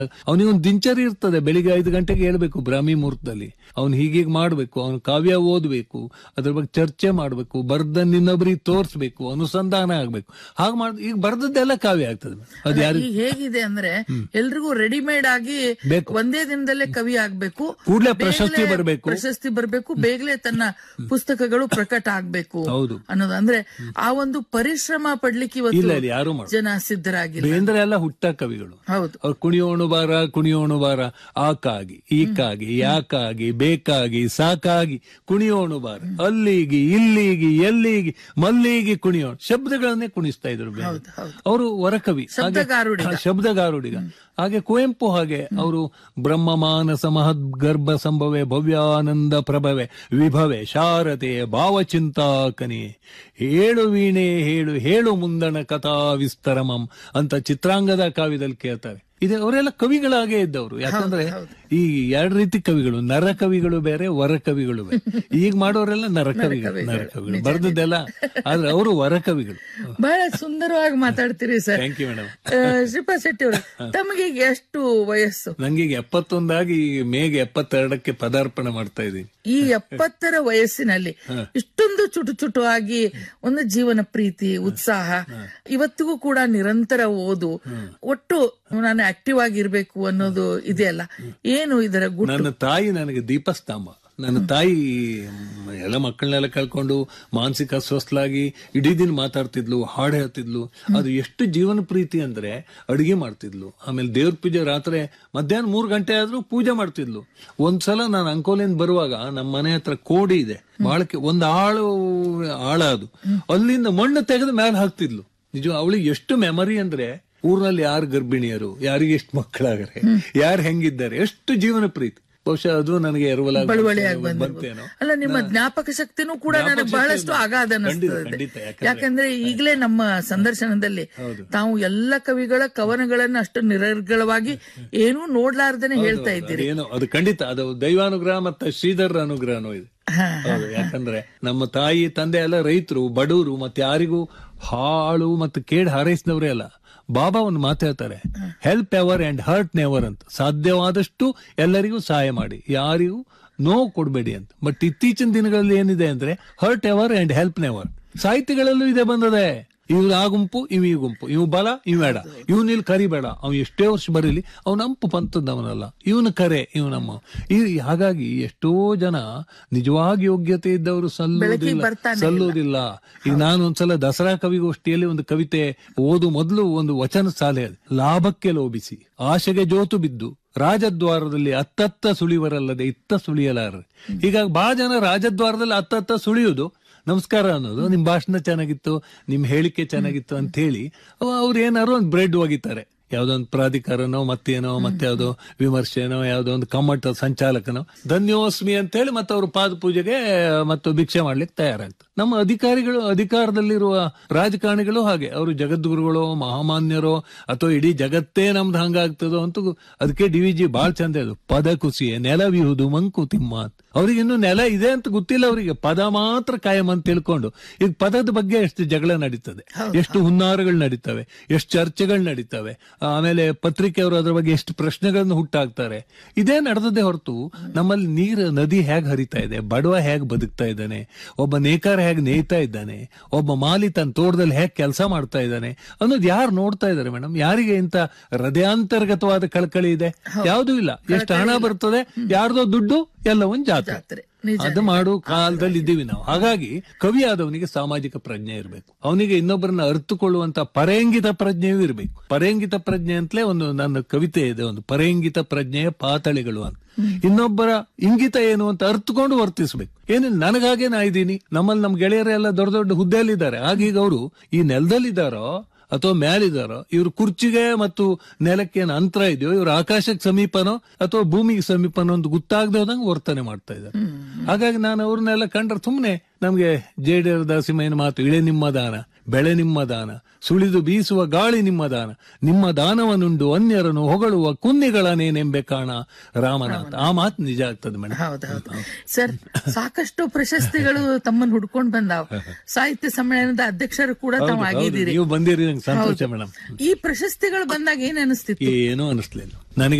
ಅವನಿಗೊಂದು ದಿನಚರಿ ಇರ್ತದೆ ಬೆಳಿಗ್ಗೆ ಐದು ಗಂಟೆಗೆ ಹೇಳ್ಬೇಕು ಬ್ರಾಹ್ಮಿ ಮುಹೂರ್ತದಲ್ಲಿ ಅವ್ನು ಹೀಗೀಗ್ ಮಾಡ್ಬೇಕು ಅವ್ನು ಕಾವ್ಯ ಓದ್ಬೇಕು ಅದ್ರ ಬಗ್ಗೆ ಚರ್ಚೆ ಮಾಡ್ಬೇಕು ಬರ್ದನ್ನ ಇನ್ನೊಬ್ರಿಗೆ ತೋರ್ಸ್ಬೇಕು ಅನುಸಂಧಾನ ಆಗ್ಬೇಕು ಹಾಗೆ ಮಾಡ್ ಈಗ ಬರ್ದದ್ದೆಲ್ಲ ಕಾವ್ಯ ಆಗ್ತದೆ ಅದು ಯಾರು ಈಗ ಹೇಗಿದೆ ಅಂದ್ರೆ ಎಲ್ರಿಗೂ ರೆಡಿಮೇಡ್ ಆಗಿ ಬೇಕು. ಒಂದೇ ದಿನದಲ್ಲೇ ಕವಿ ಆಗ್ಬೇಕು ಕೂಡ್ಲೇ ಬೇಗನೆ ಪ್ರಶಸ್ತಿ ಬರ್ಬೇಕು. ಪ್ರಶಸ್ತಿ ಬರ್ಬೇಕು ಬೇಗನೆ ತನ್ನ ಪುಸ್ತಕಗಳು ಪ್ರಕಟ ಆಗ್ಬೇಕು ಹೌದು. ಅನ್ನೋದು ಅಂದ್ರೆ ಆ ಒಂದು ಪರಿಶ್ರಮ ಪಡ್ಲಿಕ್ಕೆ ಇಲ್ಲ ಇವತ್ತು ಇಲ್ಲಿ ಯಾರು ಮಾಡ ಜನ ಸಿದ್ಧರಾಗಿಲ್ಲ ಬೇಂದ್ರೆ ಎಲ್ಲ ಹುಟ್ಟ ಕವಿಗಳು ಹೌದು ಅವ್ರು ಕುಣಿಯೋಣು ಬಾರ ಕುಣಿಯೋಣು ಬಾರ ಆಕಾಗಿ ಈಕಾಗಿ ಯಾಕಾಗಿ ಬೇಕಾಗಿ ಸಾಕಾಗಿ ಕುಣಿಯೋಣು ಬಾರ ಅಲ್ಲಿಗಿ ಇಲ್ಲಿಗಿ ಎಲ್ಲಿಗಿ ಮಲ್ಲಿಗಿ ಕುಣಿಯೋಣ ಶಬ್ದಗಳನ್ನೇ ಕುಣಿಸ್ತಾ ಇದ್ರು ಬೇಂದ್ರೆ. ಹೌದು, ಹೌದು. ಅವರು ವರಕವಿ ಹಾಗೆ- ಶಬ್ದಗಾರುಡಿಗ. ಹಾ, ಶಬ್ದಗಾರುಡಿಗ ಹಾಗೆ ಕುವೆಂಪು ಹಾಗೆ ಅವರು ಬ್ರಹ್ಮ ಮಾನಸ ಮಹದ್ ಗರ್ಭ ಸಂಭವೆ ಭವ್ಯಾನಂದ ಪ್ರಭವೆ ವಿಭವೆ ಶಾರದೆ ಭಾವಚಿಂತಾಕನೆ ಹೇಳು ವೀಣೆ ಹೇಳು ಹೇಳು ಮುಂದಣ ಕಥಾ ವಿಸ್ತರಮಂ ಅಂತ ಚಿತ್ರಾಂಗದ ಕಾವ್ಯದಲ್ಲಿ ಕೇಳ್ತಾರೆ ಇದೆ ಅವರೆಲ್ಲ ಕವಿಗಳಾಗೇ ಇದ್ದವರು ಯಾಕಂದ್ರೆ ಈ ಎರಡು ರೀತಿ ಕವಿಗಳು ನರ ಕವಿಗಳು ಬೇರೆ ವರ ಕವಿಗಳು ಬೇರೆ ಈಗ ಮಾಡೋರೆಲ್ಲ ನರ ಕವಿಗಳು ನರ ಕವಿಗಳು ಬರ್ದದ್ದೆಲ್ಲ ಆದ್ರೆ ಅವರು ವರ ಕವಿಗಳು ಬಹಳ ಸುಂದರವಾಗಿ ಮಾತಾಡ್ತೀರಿ sir thank you madam Shripad Shetty ಅವರು ತಮಗೆ ಈಗ ಎಷ್ಟು ವಯಸ್ಸು ನಂಗೀಗ ಎಪ್ಪತ್ತೊಂದಾಗಿ ಮೇಗೆ ಎಪ್ಪತ್ತೆರಡಕ್ಕೆ ಪದಾರ್ಪಣೆ ಮಾಡ್ತಾ ಇದ್ದೀನಿ ಈ ಎಪ್ಪತ್ತರ ವಯಸ್ಸಿನಲ್ಲಿ ಇಷ್ಟೊಂದು ಚುಟು ಚುಟುವಾಗಿ ಒಂದು ಜೀವನ ಪ್ರೀತಿ ಉತ್ಸಾಹ ಇವತ್ತಿಗೂ ಕೂಡ ನಿರಂತರ ಓದು ಒಟ್ಟು ನಾನು ಆಕ್ಟಿವ್ ಆಗಿರ್ಬೇಕು ಅನ್ನೋದು ಇದೆಯಲ್ಲ ಏನು ಇದರ ಗುಟ್ಟು ನನ್ನ ತಾಯಿ ನನಗೆ ದೀಪಸ್ತಂಭ ನನ್ನ ತಾಯಿ ಮ್, ಎಲ್ಲ ಮಕ್ಕಳನ್ನೆಲ್ಲ ಕಳ್ಕೊಂಡು ಮಾನಸಿಕ ಅಸ್ವಸ್ಥಲಾಗಿ ಇಡೀ ದಿನ ಮಾತಾಡ್ತಿದ್ಲು ಹಾಡು ಹೇಳ್ತಿದ್ಲು ಅದು ಎಷ್ಟು ಜೀವನ ಪ್ರೀತಿ ಅಂದ್ರೆ ಅಡಿಗೆ ಮಾಡ್ತಿದ್ಲು ಆಮೇಲೆ ದೇವ್ರ ಪೂಜೆ ರಾತ್ರಿ ಮಧ್ಯಾಹ್ನ ಮೂರ್ ಗಂಟೆ ಆದ್ರೂ ಪೂಜೆ ಮಾಡ್ತಿದ್ಲು ಒಂದ್ಸಲ ನಾನು ಅಂಕೋಲಿಂದ ಬರುವಾಗ ನಮ್ಮ ಮನೆ ಹತ್ರ ಕೋಡಿ ಇದೆ ಬಾಳಕ್ಕೆ ಒಂದು ಆಳು ಆಳ ಅದು ಅಲ್ಲಿಂದ ಮಣ್ಣು ತೆಗೆದು ಮೇಲೆ ಹಾಕ್ತಿದ್ಲು ನಿಜ ಅವಳಿಗೆ ಎಷ್ಟು ಮೆಮರಿ ಅಂದ್ರೆ ಊರಿನಲ್ಲಿ ಯಾರು ಗರ್ಭಿಣಿಯರು ಯಾರಿಗೆ ಎಷ್ಟು ಮಕ್ಕಳಾಗರೆ ಯಾರು ಹೆಂಗಿದ್ದಾರೆ ಎಷ್ಟು ಜೀವನ ಪ್ರೀತಿ ಬಹುಶಃ ಅದು ನನಗೆ ಎರವಲಾಗಿ ಬಳುವಳಿಯಾಗಿ ಬಂತೇನೋ ಅಲ್ಲ ನಿಮ್ಮ ಜ್ಞಾಪಕ ಶಕ್ತಿನೂ ಕೂಡ ನನಗೆ ಬಹಳಷ್ಟು ಅಗಾಧ ಖಂಡಿತ, ಅನಿಸ್ತದೆ ಖಂಡಿತ, ಯಾಕಂದ್ರೆ- ಯಾಕಂದ್ರೆ ಈಗಲೇ ನಮ್ಮ ಸಂದರ್ಶನದಲ್ಲಿ ತಾವು ಎಲ್ಲ ಕವಿಗಳ ಕವನಗಳನ್ನ ಅಷ್ಟು ನಿರರ್ಗಳವಾಗಿ ಏನೂ ನೋಡ್ಲಾರ್ದೇನೆ ಹೇಳ್ತಾ ಇದ್ದೀರಿ ಏನೋ ಅದು ಖಂಡಿತ ಅದು ದೈವಾನುಗ್ರಹ ಮತ್ತೆ ಶ್ರೀಧರ ಅನುಗ್ರಹನೂ ಇದೆ ಹಾ, ಹೌದು ಯಾಕಂದ್ರೆ ನಮ್ಮ ತಾಯಿ ತಂದೆ ಎಲ್ಲ ರೈತರು ಬಡವರು ಮತ್ತೆ ಯಾರಿಗೂ ಹಾಳು ಮತ್ತು ಕೇಡ್ ಹಾರೈಸಿದವರೇ ಅಲ್ಲ ಬಾಬಾ ಒಂದು ಮಾತು ಹೇಳ್ತಾರೆ help ever and hurt never ಅಂತ ಸಾಧ್ಯವಾದಷ್ಟು ಎಲ್ಲರಿಗೂ ಸಹಾಯ ಮಾಡಿ ಯಾರಿಗೂ ನೋವು ಕೊಡಬೇಡಿ ಅಂತ ಬಟ್ ಇತ್ತೀಚಿನ ದಿನಗಳಲ್ಲಿ ಏನಿದೆ ಅಂದ್ರೆ hurt ever and help never ಸಾಹಿತ್ಯಗಳಲ್ಲೂ ಇದೆ ಬಂದದೆ ಇವ್ನು ಆ ಗುಂಪು ಇವ್ ಈ ಗುಂಪು ಇವ್ ಬಲ ಇವ್ ಬೇಡ ಇವ್ನ ಇಲ್ಲಿ ಕರಿಬೇಡ ಅವ್ ಎಷ್ಟೇ ವರ್ಷ ಬರೀಲಿ ಅವ್ ನಂಪು ಪಂತದವನಲ್ಲ ಇವನು ಕರೆ ಇವ್ ನಮ್ಮ ಈ ಹಾಗಾಗಿ ಎಷ್ಟೋ ಜನ ನಿಜವಾಗಿ ಯೋಗ್ಯತೆ ಇದ್ದವರು ಸಲ್ಲುವುದಿಲ್ಲ ಬರ್ತಾನೆ ಸಲ್ಲುವುದಿಲ್ಲ ಈಗ ನಾನು ಒಂದ್ಸಲ ದಸರಾ ಕವಿಗೋಷ್ಠಿಯಲ್ಲಿ ಒಂದು ಕವಿತೆ ಓದು ಮೊದಲು ಒಂದು ವಚನ ಸಾಲೆ ಅದು. ಲಾಭಕ್ಕೆ ಲೋಭಿಸಿ ಆಶೆಗೆ ಜೋತು ಬಿದ್ದು ರಾಜದ್ವಾರದಲ್ಲಿ ಅತ್ತತ್ತ ಸುಳಿವರಲ್ಲದೆ ಇತ್ತ ಸುಳಿಯಲಾರರು ಹೀಗಾಗಿ ಬಹಳ ಜನ ರಾಜದ್ವಾರದಲ್ಲಿ ಅತ್ತತ್ತ ಸುಳಿಯುವುದು ನಮಸ್ಕಾರ ಅನ್ನೋದು ನಿಮ್ ಭಾಷಣ ಚೆನ್ನಾಗಿತ್ತು ನಿಮ್ ಹೇಳಿಕೆ ಚೆನ್ನಾಗಿತ್ತು ಅಂತ ಹೇಳಿ ಅವ- ಅವ್ರು ಏನಾರು ಒಂದು ಬ್ರೆಡ್ ಒಗಿತಾರೆ ಯಾವ್ದೋ ಒಂದು ಪ್ರಾಧಿಕಾರನೋ ಮತ್ತೇನೋ ಮತ್ತೆ ಯಾವ್ದೋ ವಿಮರ್ಶೆನೋ ಯಾವ್ದೋ ಒಂದು ಕಮ್ಮಟ ಸಂಚಾಲಕನೋ ಧನ್ಯೋಸ್ಮಿ ಅಂತ ಹೇಳಿ ಮತ್ತೆ ಅವರು ಪಾದ ಪೂಜೆಗೆ ಮತ್ತು ಭಿಕ್ಷೆ ಮಾಡ್ಲಿಕ್ಕೆ ತಯಾರಾಗ್ತಾರೆ ನಮ್ಮ ಅಧಿಕಾರಿಗಳು ಅಧಿಕಾರದಲ್ಲಿರುವ ರಾಜಕಾರಣಿಗಳು ಹಾಗೆ ಅವರು ಜಗದ್ಗುರುಗಳು ಮಹಾಮಾನ್ಯರೋ ಅಥವಾ ಇಡೀ ಜಗತ್ತೇ ನಮ್ದು ಹಂಗಾಗ್ತದೋ ಅಂತ ಅದಕ್ಕೆ ಡಿ ವಿ ಜಿ ಬಾಳ್ ಚಂದ ಅದು ಪದ ಕುಸಿಯೆ ನೆಲವಿಹುದು ಮಂಕುತಿಮ್ಮ ಅಂತ ಅವ್ರಿಗೆ ಇನ್ನು ನೆಲ ಇದೆ ಅಂತ ಗೊತ್ತಿಲ್ಲ ಅವರಿಗೆ ಪದ ಮಾತ್ರ ಕಾಯಂ ಅಂತ ತಿಳ್ಕೊಂಡು ಈಗ ಪದದ ಬಗ್ಗೆ ಎಷ್ಟು ಜಗಳ ನಡೀತದೆ ಎಷ್ಟು ಹುನ್ನಾರಗಳು ನಡೀತವೆ ಎಷ್ಟು ಚರ್ಚೆಗಳು ನಡೀತವೆ ಆಮೇಲೆ ಪತ್ರಿಕೆಯವರು ಅದ್ರ ಬಗ್ಗೆ ಎಷ್ಟು ಪ್ರಶ್ನೆಗಳನ್ನು ಹುಟ್ಟಾಕ್ತಾರೆ ಇದೇ ನಡೆದದೇ ಹೊರತು ನಮ್ಮಲ್ಲಿ ನೀರು ನದಿ ಹೇಗ್ ಹರಿತಾ ಇದೆ ಬಡವ ಹೇಗ್ ಬದುಕ್ತಾ ಇದ್ದಾನೆ ಒಬ್ಬ ನೇಕಾರ ಹೇಗ್ ನೇಯ್ತಾ ಇದ್ದಾನೆ ಒಬ್ಬ ಮಾಲಿ ತನ್ನ ತೋಟದಲ್ಲಿ ಹೇಗ್ ಕೆಲಸ ಮಾಡ್ತಾ ಇದ್ದಾನೆ ಅನ್ನೋದು ಯಾರು ನೋಡ್ತಾ ಇದ್ದಾರೆ ಮೇಡಮ್ ಯಾರಿಗೆ ಇಂತ ಹೃದಯಾಂತರ್ಗತವಾದ ಕಳಕಳಿ ಇದೆ ಯಾವುದೂ ಇಲ್ಲ ಎಷ್ಟು ಹಣ ಬರ್ತದೆ ಯಾರ್ದೋ ದುಡ್ಡು ಎಲ್ಲವೊಂದು ಜಾತ್ರೆ ಜಾತ್ರೆ ನಿಜ ಅದು ಮಾಡು ಕಾಲದಲ್ಲಿ ಇದ್ದೀವಿ ನಾವು ಹಾಗಾಗಿ ಕವಿ ಆದವನಿಗೆ ಸಾಮಾಜಿಕ ಪ್ರಜ್ಞೆ ಇರಬೇಕು ಅವನಿಗೆ ಇನ್ನೊಬ್ಬರನ್ನ ಅರ್ಥಕೊಳ್ಳುವಂತ ಪರೇಂಗಿತ ಪ್ರಜ್ಞೆಯೂ ಇರಬೇಕು ಪರೇಂಗಿತ ಪ್ರಜ್ಞೆ ಅಂತಲೇ ಒಂದು ನನ್ನ ಕವಿತೆ ಇದೆ ಒಂದು ಪರೇಂಗಿತ ಪ್ರಜ್ಞೆಯ ಪಾತಳಿಗಳು ಅಂತ ಇನ್ನೊಬ್ಬರ ಇಂಗಿತ ಏನು ಅಂತ ಅರ್ಥಕೊಂಡು ವರ್ತಿಸಬೇಕು ಏನಿಲ್ಲ ನನಗಾಗೆ ನಾ ಇದ್ದೀನಿ ನಮ್ಮಲ್ಲಿ ನಮ್ ಗೆಳೆಯರೆಲ್ಲ ದೊಡ್ಡ ದೊಡ್ಡ ಹುದ್ದೆಯಲ್ಲಿದ್ದಾರೆ ಆಗೀಗ ಅವರು ಈ ನೆಲದಲ್ಲಿದ್ದಾರೋ ಅಥವಾ ಮ್ಯಾಲಿದಾರೋ ಇವ್ರ ಕುರ್ಚಿಗೆ ಮತ್ತು ನೆಲಕ್ಕೆ ಏನು ಅಂತರ ಇದೆಯೋ ಇವ್ರ ಆಕಾಶಕ್ಕೆ ಸಮೀಪನೋ ಅಥವಾ ಭೂಮಿಗೆ ಸಮೀಪನೋ ಅಂತ ಗೊತ್ತಾಗದೆ ಹೋದಂಗೆ ವರ್ತನೆ ಮಾಡ್ತಾ ಇದ್ದಾರೆ ಹಾಗಾಗಿ ನಾನು ಅವ್ರನ್ನೆಲ್ಲ ಕಂಡ್ರೆ ಸುಮ್ಮನೆ ನಮ್ಗೆ ಜೇಡಿಯರ್ ದಾಸಿಮಯ್ಯನ ಮಾತು ಇಳೆ ನಿಮ್ಮ ದಾನ ಬೆಳೆ ನಿಮ್ಮ ದಾನ ಸುಳಿದು ಬೀಸುವ ಗಾಳಿ ನಿಮ್ಮ ದಾನ ನಿಮ್ಮ ದಾನವನ್ನುಂಡು ಅನ್ಯರನ್ನು ಹೊಗಳುವ ಕುನ್ನಿಗಳನೇನೆಂಬೆ ಕಾಣ ರಾಮನಾಥ ಆ ಮಾತು ನಿಜ ಆಗ್ತದೆ ಮೇಡಮ್ ಹೌದೌದು ಸರ್ ಸಾಕಷ್ಟು ಪ್ರಶಸ್ತಿಗಳು ತಮ್ಮನ್ನು ಹುಡ್ಕೊಂಡ್ ಬಂದಾವ್ ಸಾಹಿತ್ಯ ಸಮ್ಮೇಳನದ ಅಧ್ಯಕ್ಷರು ಕೂಡ ತಾವು ಆಗಿದ್ದೀರಿ ನೀವು ಬಂದಿರಿ ನಂಗೆ ಸಂತೋಷ ಮೇಡಮ್ ಈ ಪ್ರಶಸ್ತಿಗಳು ಬಂದಾಗ ಏನ್ ಅನಿಸ್ತಿತ್ತು ಏನೂ ಅನಿಸ್ಲಿಲ್ಲ ನನಗೆ